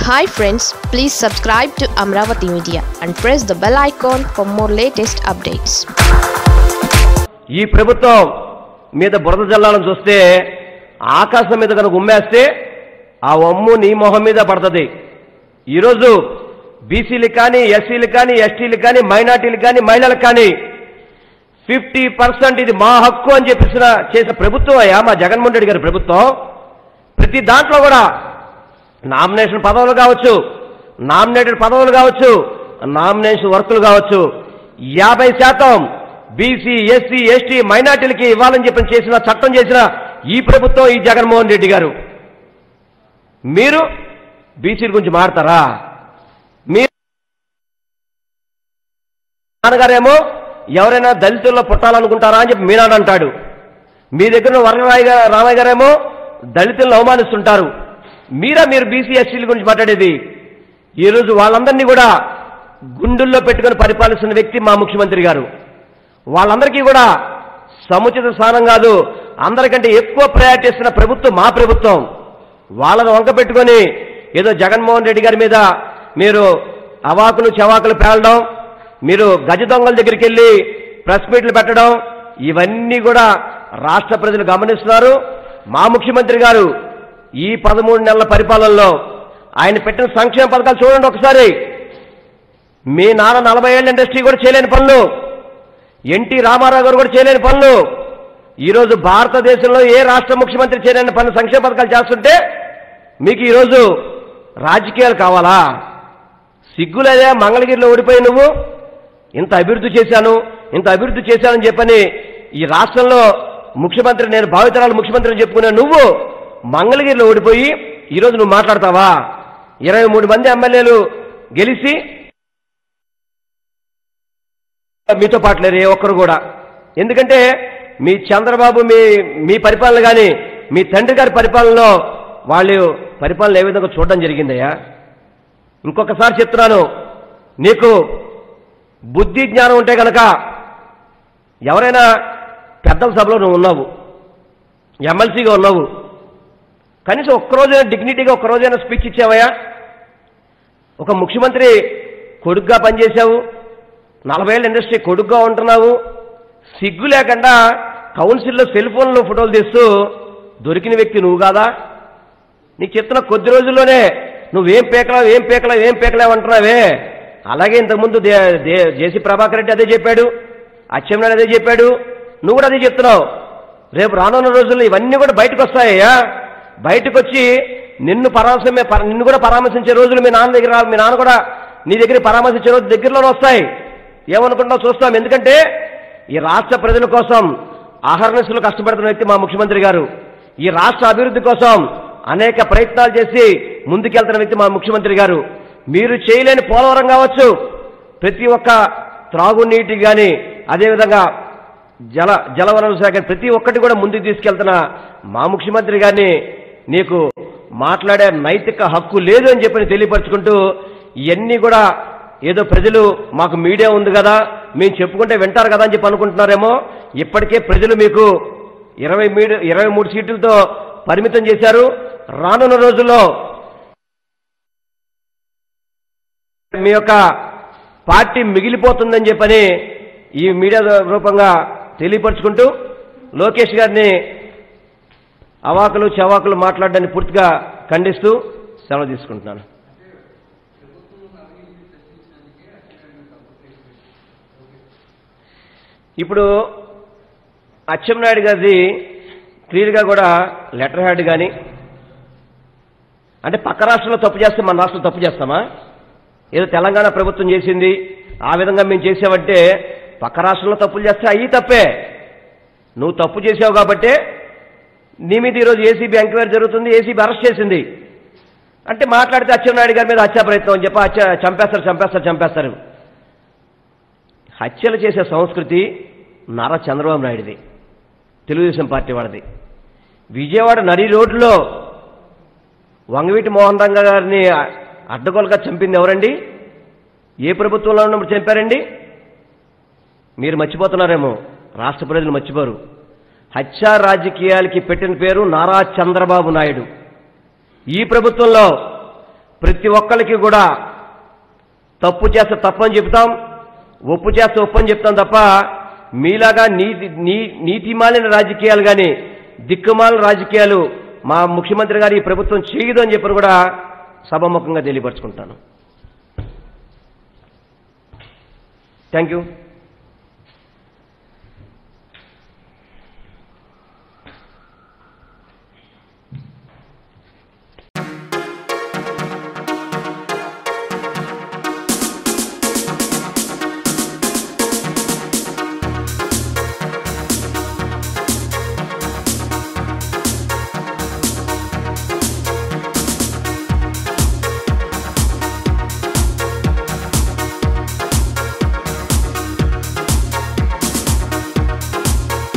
hi friends please subscribe to Amaravati media and press the bell icon for more latest updates ఈ ప్రభుత్వం మీద బురద జల్లాలను చూస్తే ఆకాశం మీద కనుక ఉమ్మేస్తే ఆ ఒమ్ము నీ మొహం మీద పడుతుంది ఈరోజు బీసీలకు కానీ ఎస్సీలకు కానీ ఎస్టీలకు కానీ మైనార్టీలకు కానీ మహిళలకు కానీ ఫిఫ్టీ పర్సెంట్ ఇది మా హక్కు అని చెప్పేసిన చేసిన ప్రభుత్వం అయ్యా మా జగన్మోహన్ రెడ్డి గారి ప్రభుత్వం ప్రతి దాంట్లో కూడా నామినేషన్ పదవులు కావచ్చు నామినేటెడ్ పదవులు కావచ్చు నామినేషన్ వర్కులు కావచ్చు యాభై శాతం బీసీ ఎస్సీ ఎస్టీ మైనార్టీలకి ఇవ్వాలని చెప్పి చేసిన చట్టం చేసిన ఈ ప్రభుత్వం ఈ జగన్మోహన్ రెడ్డి గారు మీరు బీసీల గురించి మాడతారా మీరు నాన్నగారేమో ఎవరైనా దళితుల్లో పుట్టాలనుకుంటారా అని చెప్పి మీనాడు అంటాడు మీ దగ్గర ఉన్న వరరాయ గారు రామయ్య గారేమో దళితులను అవమానిస్తుంటారు మీరా మీరు బీసీ ఎస్టీల గురించి మాట్లాడేది ఈరోజు వాళ్ళందరినీ కూడా గుండుల్లో పెట్టుకొని పరిపాలిస్తున్న వ్యక్తి మా ముఖ్యమంత్రి గారు వాళ్ళందరికీ కూడా సముచిత స్థానం కాదు అందరికంటే ఎక్కువ ప్రయారిటీ ఇస్తున్న ప్రభుత్వం మా ప్రభుత్వం వాళ్ళని వంక పెట్టుకొని ఏదో జగన్మోహన్ రెడ్డి గారి మీద మీరు అవాకులు చవాకులు పేలడం మీరు గజ దొంగల దగ్గరికి వెళ్ళి ప్రెస్ మీట్లు పెట్టడం ఇవన్నీ కూడా రాష్ట్ర ప్రజలు గమనిస్తున్నారు మా ముఖ్యమంత్రి గారు ఈ పదమూడు నెలల పరిపాలనలో ఆయన పెట్టిన సంక్షేమ పథకాలు చూడండి ఒకసారి మీ నాన్న నలభై ఏళ్ళ ఇండస్ట్రీ కూడా చేయలేని పనులు ఎన్టీ రామారావు గారు కూడా చేయలేని పనులు ఈరోజు భారతదేశంలో ఏ రాష్ట్ర ముఖ్యమంత్రి చేయలేని పనులు సంక్షేమ పథకాలు చేస్తుంటే మీకు ఈరోజు రాజకీయాలు కావాలా సిగ్గులేదే మంగళగిరిలో ఓడిపోయి నువ్వు ఇంత అభివృద్ధి చేశాను ఇంత అభివృద్ధి చేశానని చెప్పని ఈ రాష్ట్రంలో ముఖ్యమంత్రి నేను భావితరాలు ముఖ్యమంత్రి అని చెప్పుకునే నువ్వు మంగళగిరిలో ఓడిపోయి ఈరోజు నువ్వు మాట్లాడతావా ఇరవై మూడు మంది ఎమ్మెల్యేలు గెలిచి మీతో పాటు లేరు ఏ ఒక్కరు కూడా ఎందుకంటే మీ చంద్రబాబు మీ మీ పరిపాలన కానీ మీ తండ్రి గారి పరిపాలనలో వాళ్ళు పరిపాలన ఏ విధంగా చూడడం జరిగిందయ్యా ఇంకొకసారి చెప్తున్నాను నీకు బుద్ధి జ్ఞానం ఉంటే కనుక ఎవరైనా పెద్దల సభలో నువ్వు ఉన్నావు ఎమ్మెల్సీగా ఉన్నావు కనీసం ఒక్కరోజైనా డిగ్నిటీగా ఒక్కరోజైనా స్పీచ్ ఇచ్చావయ్యా ఒక ముఖ్యమంత్రి కొడుగ్గా పనిచేశావు నలభై ఏళ్ళ ఇండస్ట్రీ కొడుగ్గా ఉంటున్నావు సిగ్గు లేకుండా కౌన్సిల్లో సెల్ ఫోన్లో ఫోటోలు తీస్తూ దొరికిన వ్యక్తి నువ్వు కాదా నీకు చెప్తున్న కొద్ది రోజుల్లోనే నువ్వేం పేకలావు ఏం పేకలావు ఏం పేకలావు అంటున్నావే అలాగే ఇంతకుముందు దే దే జేసీ ప్రభాకర్ రెడ్డి అదే చెప్పాడు అచ్చెన్నాయుడు అదే చెప్పాడు నువ్వు కూడా అదే చెప్తున్నావు రేపు రానున్న రోజుల్లో ఇవన్నీ కూడా బయటకు వస్తాయ్యా బయటకు వచ్చి నిన్ను పరామర్శమే పర- నిన్ను కూడా పరామర్శించే రోజులు మీ నాన్న దగ్గర రా- మీ నాన్న కూడా నీ దగ్గర పరామర్శించే రోజు దగ్గరలోనే వస్తాయి ఏమనుకుంటావు చూస్తాం ఎందుకంటే ఈ రాష్ట్ర ప్రజల కోసం అహర్నిశలు కష్టపడుతున్న వ్యక్తి మా ముఖ్యమంత్రి గారు ఈ రాష్ట్ర అభివృద్ధి కోసం అనేక ప్రయత్నాలు చేసి ముందుకెళ్తున్న వ్యక్తి మా ముఖ్యమంత్రి గారు మీరు చేయలేని పోలవరం కావచ్చు ప్రతి ఒక్క త్రాగునీటి కానీ అదేవిధంగా జల జలవనరుల శాఖ ప్రతి ఒక్కటి కూడా ముందుకు తీసుకెళ్తున్న మా ముఖ్యమంత్రి గారిని నీకు మాట్లాడే నైతిక హక్కు లేదు అని చెప్పి తెలియపరుచుకుంటూ ఇవన్నీ కూడా ఏదో ప్రజలు మాకు మీడియా ఉంది కదా మేము చెప్పుకుంటే వింటారు కదా అని చెప్పి అనుకుంటున్నారేమో ఇప్పటికే ప్రజలు మీకు ఇరవై మీడు ఇరవై మూడు సీట్లతో పరిమితం చేశారు రానున్న రోజుల్లో మీ యొక్క పార్టీ మిగిలిపోతుందని చెప్పని ఈ మీడియా రూపంగా తెలియపరుచుకుంటూ లోకేష్ గారిని అవాకులు చవాకులు మాట్లాడడాన్ని పూర్తిగా ఖండిస్తూ సెలవు తీసుకుంటున్నాను ఇప్పుడు అచ్చెన్నాయుడు గారిది క్లియర్గా కూడా లెటర్ హ్యాడ్ కానీ అంటే పక్క రాష్ట్రంలో తప్పు చేస్తే మన రాష్ట్రం తప్పు చేస్తామా ఏదో తెలంగాణ ప్రభుత్వం చేసింది ఆ విధంగా మేము చేసామంటే పక్క రాష్ట్రంలో తప్పులు చేస్తే అయ్యి తప్పే నువ్వు తప్పు చేసావు కాబట్టే నీ మీద ఈరోజు ఏసీబీ ఎంక్వైరీ జరుగుతుంది ఏసీబీ అరెస్ట్ చేసింది అంటే మాట్లాడితే అచ్చెన్నాయుడు గారి మీద హత్యా ప్రయత్నం అని చెప్పి హత్య చంపేస్తారు చంపేస్తారు చంపేస్తారు హత్యలు చేసే సంస్కృతి నారా చంద్రబాబు నాయుడిది తెలుగుదేశం పార్టీ వాడిది విజయవాడ నడి రోడ్లో వంగవీటి మోహన్ రంగ గారిని అడ్డగోలుగా చంపింది ఎవరండి ఏ ప్రభుత్వంలో ఉన్నప్పుడు చంపారండి మీరు మర్చిపోతున్నారేమో రాష్ట్ర ప్రజలు మర్చిపోరు హత్యా రాజకీయాలకి పెట్టిన పేరు నారా చంద్రబాబు నాయుడు ఈ ప్రభుత్వంలో ప్రతి ఒక్కరికి కూడా తప్పు చేస్తే తప్పని చెప్తాం ఒప్పు చేస్తే ఒప్పు అని చెప్తాం తప్ప మీలాగా నీతి నీ నీతిమాలిన రాజకీయాలు కానీ దిక్కుమాలిన రాజకీయాలు మా ముఖ్యమంత్రి గారు ఈ ప్రభుత్వం చేయదు అని చెప్పి కూడా సభాముఖంగా తెలియపరుచుకుంటాను థ్యాంక్ యూ